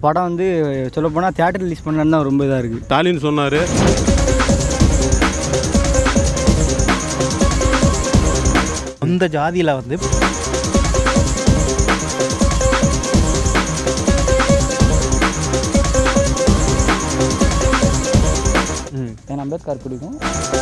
படம் வந்து சொல்லப்போனால் தேட்டர் ரிலீஸ் பண்ணலான்னு தான் ரொம்ப இதாக இருக்குது ஸ்டாலின் சொன்னார் அந்த ஜாதியில் வந்து எனக்கு அம்பேத்கர் பிடிக்கும்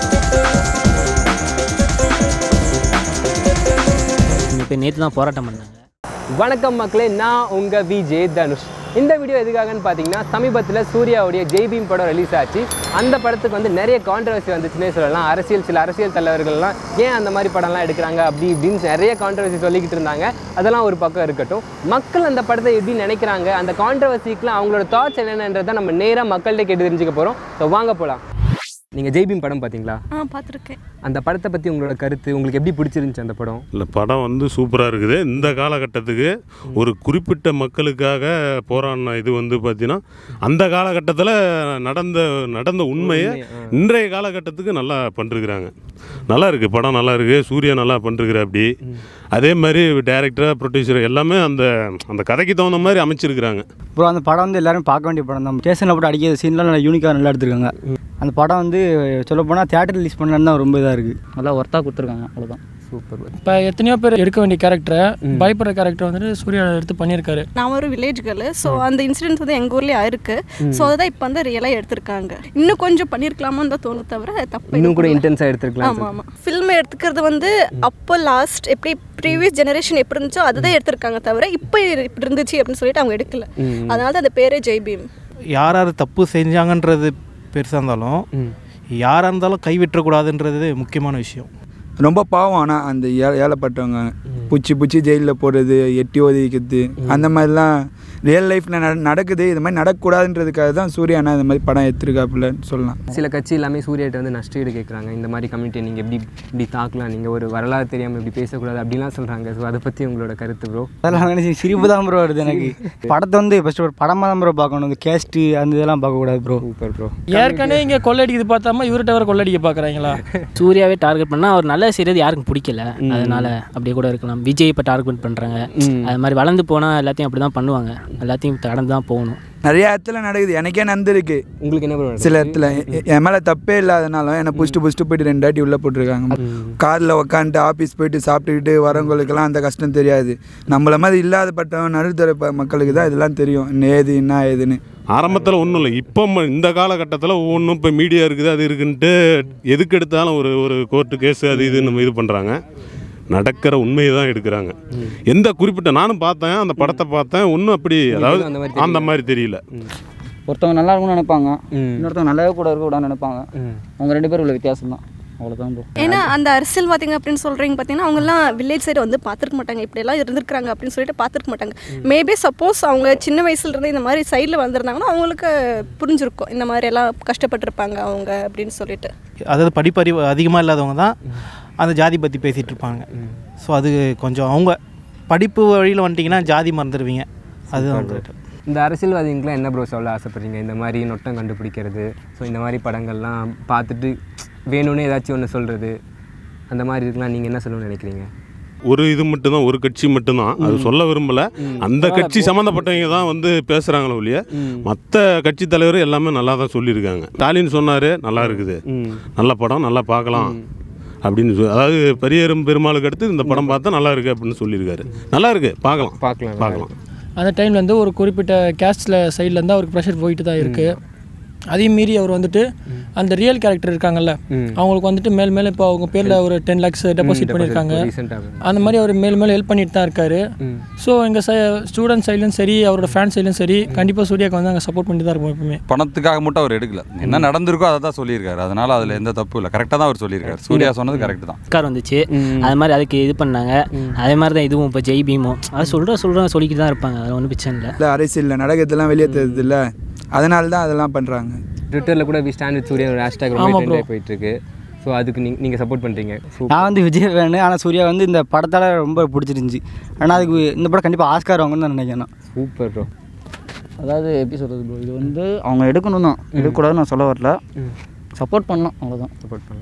இப்போ நேற்று தான் போராட்டம் பண்ணாங்க வணக்கம் மக்களே நான் உங்கள் விஜே தனுஷ் இந்த வீடியோ எதுக்காகன்னு பார்த்தீங்கன்னா சமீபத்தில் சூர்யாவுடைய ஜெய்பீம் படம் ரிலீஸ் ஆச்சு அந்த படத்துக்கு வந்து நிறைய கான்ட்ரவர்சி வந்துச்சுன்னே சொல்லலாம் அரசியல் சில அரசியல் தலைவர்கள்லாம் ஏன் அந்த மாதிரி படம்லாம் எடுக்கிறாங்க அப்படி இப்படின்னு நிறைய கான்ட்ரவர்சி சொல்லிக்கிட்டு இருந்தாங்க அதெல்லாம் ஒரு பக்கம் இருக்கட்டும் மக்கள் அந்த படத்தை எப்படி நினைக்கிறாங்க அந்த கான்ட்ரவர்சிக்குலாம் அவங்களோட தாட்ஸ் என்னென்னன்றதை நம்ம நேராக மக்கள்கிட்ட கேட்டு தெரிஞ்சுக்க போகிறோம் ஸோ வாங்க போகலாம் நீங்கள் ஜெய்பீம் படம் பார்த்தீங்களா ஆ பார்த்துருக்கேன் அந்த படத்தை பற்றி உங்களோட கருத்து உங்களுக்கு எப்படி பிடிச்சிருந்துச்சு அந்த படம் இல்லை படம் வந்து சூப்பராக இருக்குது இந்த காலகட்டத்துக்கு ஒரு குறிப்பிட்ட மக்களுக்காக போராடின இது வந்து பார்த்தீங்கன்னா அந்த காலகட்டத்தில் நடந்த நடந்த உண்மையை இன்றைய காலகட்டத்துக்கு நல்லா பண்ணிருக்கிறாங்க நல்லா இருக்குது படம் நல்லா இருக்குது சூர்யா நல்லா பண்ணிருக்கிற அப்படி அதே மாதிரி டைரக்டர் ப்ரொடியூசர் எல்லாமே அந்த அந்த கதைக்கு தகுந்த மாதிரி அமைச்சிருக்கிறாங்க ப்ரோ அந்த படம் வந்து எல்லாரும் பார்க்க வேண்டிய படம் தான் ஸ்டேஷனில் போட்டு அடிக்கிற சீன்லாம் நல்லா யூனிக்காக நல்லா எடுத்திருக்காங்க அந்த படம் வந்து சொல்லப்போனால் தேட்டர் ரிலீஸ் பண்ணலான்னு தான் ரொம்ப இதாக இருக்குது நல்லா ஒர்த்தாக கொடுத்துருக்காங்க அவ்வளோதான் சூப்பர் இப்போ எத்தனையோ பேர் எடுக்க வேண்டிய கேரக்டரை பயப்படுற கேரக்டர் வந்துட்டு சூர்யா எடுத்து பண்ணியிருக்காரு நான் ஒரு வில்லேஜ் கேர்ள் ஸோ அந்த இன்சிடென்ட்ஸ் வந்து எங்கள் ஊர்லேயே ஆயிருக்கு ஸோ அதை இப்போ வந்து ரியலாக எடுத்திருக்காங்க இன்னும் கொஞ்சம் பண்ணியிருக்கலாமோன்னு தான் தோணும் தவிர தப்பு இன்னும் கூட எதுவும் இல்ல. இன்டென்ஸாக எடுத்துருக்கலாம் ஆமாம் ஆமாம் ஃபில்ம் எடுத்துக்கிறது வந்து அப்போ லாஸ்ட் எப்படி ப்ரீவியஸ் ஜெனரேஷன் எப்படி இருந்துச்சோ அதுதான் எடுத்திருக்காங்க தவிர இப்போ இப்படி இருந்துச்சு அப்படின்னு சொல்லிட்டு அவங்க எடுக்கல அதனால தான் அந்த பேரே ஜெய்பீம் யார் யார் தப்பு செஞ்சாங்கன்றது பெருசாக இருந்தாலும் யாராக இருந்தாலும் கைவிட்டக்கூடாதுன்றது முக்கியமான விஷயம் ரொம்ப பாவம் ஆனால் அந்த ஏ ஏழைப்பட்டவங்க புச்சி புச்சி ஜெயிலில் போடுறது எட்டி ஒதுக்கிறது அந்த மாதிரிலாம் ரியல் லைஃப்பில் நட நடக்குது இது மாதிரி நடக்கக்கூடாதுன்றதுக்காக தான் சூர்யா அண்ணா இந்த மாதிரி படம் எடுத்திருக்காப்புலன்னு சொல்லலாம் சில கட்சி எல்லாமே சூர்யாட்ட வந்து நஷ்டஈடு கேட்குறாங்க இந்த மாதிரி கமிட்டியை நீங்கள் எப்படி இப்படி தாக்கலாம் நீங்கள் ஒரு வரலாறு தெரியாமல் இப்படி பேசக்கூடாது அப்படிலாம் சொல்கிறாங்க ஸோ அதை பற்றி உங்களோட கருத்து ப்ரோ அதெல்லாம் நினச்சி சிரிப்பு தான் ப்ரோ வருது எனக்கு படத்தை வந்து ஃபஸ்ட்டு ஒரு படமாக தான் ப்ரோ பார்க்கணும் இந்த கேஸ்ட்டு அந்த இதெல்லாம் பார்க்கக்கூடாது ப்ரோ சூப்பர் ப்ரோ ஏற்கனவே இங்கே கொள்ளடிக்கிறது பார்த்தாம இவர்கிட்ட வர கொள்ளடிக்க பார்க்குறாங்களா சூர்யாவே டார்கெட் பண்ணால் அவர் நல்லா செய்கிறது யாருக்கும் பிடிக்கல அதனால அப்படியே கூட இருக்கலாம் விஜய் இப்போ டார்கெட் பண்ணுறாங்க அது மாதிரி வளர்ந்து போனால் எல்லாத்தையும் அப்படி தான் பண்ணுவாங்க எல்லாத்தையும் கடந்து தான் போகணும் நிறைய இடத்துல நடக்குது எனக்கே நடந்திருக்கு உங்களுக்கு என்ன ப்ரோ சில இடத்துல எ- என் மேலே தப்பே இல்லாதனாலும் என்னை புஷ்ட்டு புஷ்ட்டு போயிட்டு ரெண்டு வாட்டி உள்ளே போட்டிருக்காங்க காரில் உக்காந்துட்டு ஆஃபீஸ் போயிட்டு சாப்பிட்டுக்கிட்டு வரவங்களுக்கெல்லாம் அந்த கஷ்டம் தெரியாது நம்மள மாதிரி இல்லாதப்பட்டவன் நடுத்தர ப- மக்களுக்கு தான் இதெல்லாம் தெரியும் என்ன ஏது என்ன ஏதுன்னு ஆரம்பத்தில் ஒன்றும் இல்லை இப்போ ம- இந்த காலகட்டத்தில் ஒவ்வொன்றும் இப்போ மீடியா இருக்குது அது இருக்குன்ட்டு எதுக்கு எடுத்தாலும் ஒரு ஒரு கோர்ட்டு கேஸு அது இது நம்ம இது பண்ணுறாங்க நடக்கிற உண்மையை தான் எடுக்கிறாங்க எந்த குறிப்பிட்ட நானும் பார்த்தேன் அந்த படத்தை பார்த்தேன் ஒன்றும் அப்படி அதாவது அந்த மாதிரி அந்த மாதிரி தெரியல ஒருத்தவங்க நல்லா இருக்கும்னு நினைப்பாங்க ம். இன்னொருத்தவங்க நல்லாவே கூட இருக்க கூடாதுன்னு நினைப்பாங்க அவங்க ரெண்டு பேரும் உள்ள வித்தியாசம் தான் அவ்வளோதான் ப்ரோ ஏன்னா அந்த அரசியல் பார்த்தீங்க அப்படின்னு சொல்கிறீங்க பார்த்தீங்கன்னா அவங்கெல்லாம் வில்லேஜ் சைடு வந்து பார்த்துருக்க மாட்டாங்க இப்படியெல்லாம் இருந்திருக்காங்க அப்படின்னு சொல்லிட்டு பார்த்துருக்க மாட்டாங்க மேபி சப்போஸ் அவங்க சின்ன வயசுல இருந்து இந்த மாதிரி சைடில் வந்திருந்தாங்கன்னா அவங்களுக்கு புரிஞ்சிருக்கும் இந்த மாதிரி எல்லாம் கஷ்டப்பட்டிருப்பாங்க அவங்க அப்படின்னு சொல்லிட்டு அதாவது படிப்பறிவு அதிகமாக இல்லாதவங்க தான் அந்த ஜாதி பற்றி பேசிகிட்டு இருப்பாங்க ஸோ அது கொஞ்சம் அவங்க படிப்பு வழியில் வந்துட்டிங்கன்னா ஜாதி மறந்துடுவீங்க அதுதான் correct. இந்த அரசியல்வாதிகளுக்குலாம் என்ன ப்ரோ சொல்ல ஆசைப்படுறீங்க இந்த மாதிரி நொட்டம் கண்டுபிடிக்கிறது ஸோ இந்த மாதிரி படங்கள்லாம் பார்த்துட்டு வேணும்னு ஏதாச்சும் ஒன்று சொல்கிறது அந்த மாதிரி இருக்கலாம் நீங்கள் என்ன சொல்லணும்னு நினைக்கிறீங்க ஒரு இது மட்டும்தான் ஒரு கட்சி மட்டும்தான் அது சொல்ல விரும்பல அந்த கட்சி சம்மந்தப்பட்டவங்க தான் வந்து பேசுகிறாங்களோ ஒழிய மற்ற கட்சி தலைவர் எல்லாமே நல்லா தான் சொல்லியிருக்காங்க ஸ்டாலின் சொன்னார் நல்லா இருக்குது நல்ல படம் நல்லா பார்க்கலாம் அப்படின்னு சொல்லி அதாவது பெரியரும் பெருமாளுக்கு அடுத்து இந்த படம் பார்த்தா நல்லா இருக்கு அப்படின்னு சொல்லியிருக்காரு நல்லா இருக்கு பார்க்கலாம் பார்க்கலாம் பார்க்கலாம் அந்த டைம்லேருந்து ஒரு குறிப்பிட்ட கேஸ்டில் சைட்லேருந்து அவருக்கு ப்ரெஷர் போயிட்டு தான் இருக்குது அதையும் மீறி அவர் வந்துட்டு அந்த ரியல் கேரக்டர் இருக்காங்கல்ல அவங்களுக்கு வந்துட்டு மேல் மேலே இப்போ அவங்க பேரில் ஒரு டென் லேக்ஸ் டெபாசிட் பண்ணியிருக்காங்க ரீசெண்டாக அந்த மாதிரி அவர் மேல் மேலே ஹெல்ப் பண்ணிட்டு தான் இருக்காரு ஸோ எங்கள் சை ஸ்டூடெண்ட் சைட்லையும் சரி அவரோட ஃபேன் சைட்லையும் சரி கண்டிப்பாக சூர்யாவுக்கு வந்து அங்கே சப்போர்ட் பண்ணிட்டு தான் இருப்போம் எப்பவுமே பணத்துக்காக மட்டும் அவர் எடுக்கல என்ன நடந்திருக்கோ அதை தான் சொல்லியிருக்காரு அதனால அதில் எந்த தப்பு இல்லை கரெக்டாக தான் அவர் சொல்லியிருக்காரு சூர்யா சொன்னது கரெக்ட் தான் கார் வந்துச்சு அது மாதிரி அதுக்கு இது பண்ணாங்க அதே மாதிரி தான் இதுவும் இப்போ ஜெய் பீமும் அது சொல்கிற சொல்கிற சொல்லிக்கிட்டு தான் இருப்பாங்க அதில் ஒன்றும் பிரச்சனை இல்லை இல்லை அரசியலில் நடக்கிறதெல்லாம் வெளியே தெரியுது இல்லை அதனால தான் அதெல்லாம் பண்ணுறாங்க ட்விட்டரில் கூட வி ஸ்டாண்ட் வித் சூர்யா ஒரு ஹேஷ்டாக் ரொம்ப ட்ரெண்ட் போயிட்டு இருக்கு ஸோ அதுக்கு நீங்க நீங்கள் சப்போர்ட் பண்ணுறீங்க நான் வந்து விஜய் ஃபேனு ஆனால் சூர்யா வந்து இந்த படத்தால் ரொம்ப பிடிச்சிருந்துச்சி ஆனால் அதுக்கு இந்த படம் கண்டிப்பாக ஆஸ்கார் வாங்கன்னு தான் நினைக்கிறேன் சூப்பர் ப்ரோ அதாவது எப்படி சொல்கிறது ப்ரோ இது வந்து அவங்க எடுக்கணும் தான் எடுக்கக்கூடாதுன்னு நான் சொல்ல வரல சப்போர்ட் பண்ணலாம் அவ்வளோதான் சப்போர்ட் பண்ணலாம்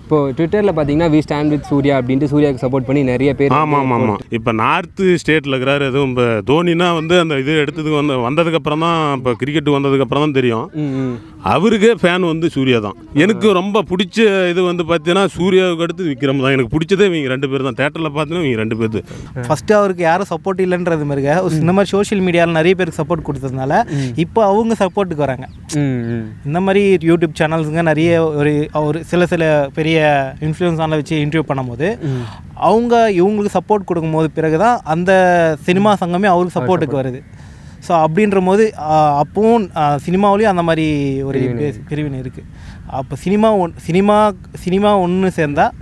இப்போ ட்விட்டரில் பார்த்தீங்கன்னா வி ஸ்டாண்ட் வித் சூர்யா அப்படின்ட்டு சூர்யாவுக்கு சப்போர்ட் பண்ணி நிறைய பேர் ஆமாம் ஆமாம் ஆமாம் இப்போ நார்த்து ஸ்டேட்டில் இருக்கிறாரு எதுவும் இப்போ தோனினா வந்து அந்த இது எடுத்ததுக்கு வந்து வந்ததுக்கப்புறம் தான் இப்போ கிரிக்கெட் வந்ததுக்கப்புறம் தான் தெரியும் அவருக்கே ஃபேன் வந்து சூர்யா தான் எனக்கு ரொம்ப பிடிச்ச இது வந்து பார்த்தீங்கன்னா சூர்யாவுக்கு அடுத்து விக்ரம் தான் எனக்கு பிடிச்சதே இவங்க ரெண்டு பேர் தான் தேட்டரில் பார்த்தீங்கன்னா இவங்க ரெண்டு பேர் ஃபஸ்ட்டு அவருக்கு யாரும் சப்போர்ட் இல்லைன்றது மாதிரிங்க ஒரு இந்த மாதிரி சோஷியல் மீடியாவில் நிறைய பேருக்கு சப்போர்ட் கொடுத்ததுனால இப்போ அவங்க சப்போர்ட்டுக்கு வராங்க இந்த மாதிரி யூடியூப் சேனல்ஸுங்க நிறைய ஒரு ஒரு சில சில பெரிய இன்ஃப்ளூயன்ஸான வச்சு இன்டர்வியூ பண்ணும்போது அவங்க இவங்களுக்கு சப்போர்ட் கொடுக்கும்போது பிறகு தான் அந்த சினிமா சங்கமே அவருக்கு சப்போர்ட்டுக்கு வருது ஸோ அப்படின்ற போது ஆஹ், அப்பவும் ஆஹ், சினிமாவுலேயும் அந்த மாதிரி ஒரு பேஸ்- பிரிவினை இருக்குது அப்போ சினிமா ஒன் சினிமா சினிமா ஒன்று சேர்ந்தால்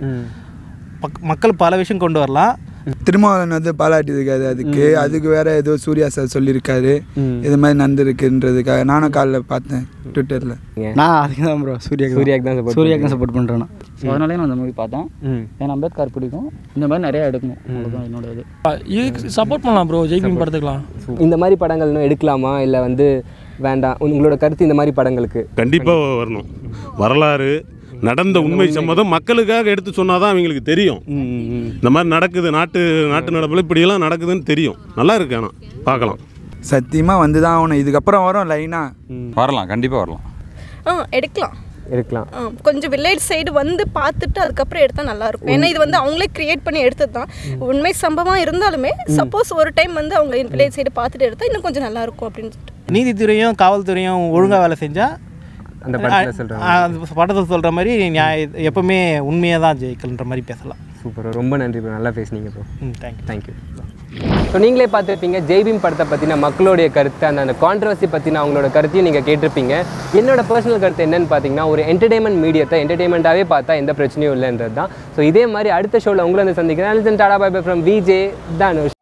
பக் மக்கள் பல விஷயம் கொண்டு வரலாம் திருமாவளவன் வந்து பாராட்டியிருக்காரு அதுக்கு அதுக்கு வேற ஏதோ சூர்யா சார் சொல்லியிருக்காரு இது மாதிரி நடந்திருக்குன்றதுக்காக நானும் காலைல பார்த்தேன் ட்விட்டரில் நான் அதுக்கு தான் ப்ரோ சூர்யாக்கு சூர்யாக்கு தான் support சூர்யாக்கு தான் சப்போர்ட் பண்ணுறேன் ஸோ அதனாலே நான் அந்த மூவி பார்த்தேன் எனக்கு அம்பேத்கர் பிடிக்கும் இந்த மாதிரி நிறையா எடுக்கணும் அவ்வளோதான் என்னோட இது இதுக்கு சப்போர்ட் பண்ணலாம் ப்ரோ ஜெய்பீம் படத்துக்கலாம் இந்த மாதிரி படங்கள் இன்னும் எடுக்கலாமா இல்லை வந்து வேண்டாம் உங்களோட கருத்து இந்த மாதிரி படங்களுக்கு கண்டிப்பாக வரணும் வரலாறு நடந்த உண்மை சம்மதம் மக்களுக்காக எடுத்து சொன்னால் தான் அவங்களுக்கு தெரியும் இந்த மாதிரி நடக்குது நாட்டு நாட்டு நடப்பில் இப்படியெல்லாம் நடக்குதுன்னு தெரியும் நல்லா இருக்கு ஆனால் பார்க்கலாம் சத்தியமாக வந்து தான் ஆகணும் இதுக்கப்புறம் வரும் லைனாக வரலாம் கண்டிப்பாக வரலாம் ஆ எடுக்கலாம் இருக்கலாம் ஆ, கொஞ்சம் வில்லேஜ் சைடு வந்து பார்த்துட்டு அதுக்கப்புறம் எடுத்தால் நல்லா இருக்கும் ஏன்னா இது வந்து அவங்களே கிரியேட் பண்ணி எடுத்தது தான் உண்மை சம்பவம் இருந்தாலுமே சப்போஸ் ஒரு டைம் வந்து அவங்க வில்லேஜ் சைடு பார்த்துட்டு எடுத்தால் இன்னும் கொஞ்சம் நல்லா இருக்கும் அப்படின்னு சொல்லிட்டு நீதித்துறையும் காவல்துறையும் ஒழுங்காக வேலை செஞ்சால் அந்த படத்தில் சொல்கிறாங்க அந்த படத்தில் சொல்கிற மாதிரி நியாய எப்பவுமே உண்மையாக தான் ஜெயிக்கல்ன்ற மாதிரி பேசலாம் சூப்பர் ரொம்ப நன்றி ப்ரோ நல்லா பேசுனீங்க ப்ரோ ம் தேங்க்யூ தேங்க்யூ ஸோ நீங்களே பார்த்துருப்பீங்க ஜெய்பீம் படத்தை பற்றின மக்களுடைய கருத்து அந்த அந்த கான்ட்ரவர்சி பற்றின அவங்களோட கருத்தையும் நீங்கள் கேட்டிருப்பீங்க என்னோட பர்சனல் கருத்து என்னன்னு பார்த்தீங்கன்னா ஒரு என்டர்டைன்மெண்ட் மீடியத்தை என்டர்டைன்மெண்ட்டாகவே பார்த்தா எந்த பிரச்சனையும் இல்லைன்றது தான் ஸோ இதே மாதிரி அடுத்த ஷோவில் உங்களை வந்து சந்திக்கிறேன் டாடா bye bye from VJ Dhanush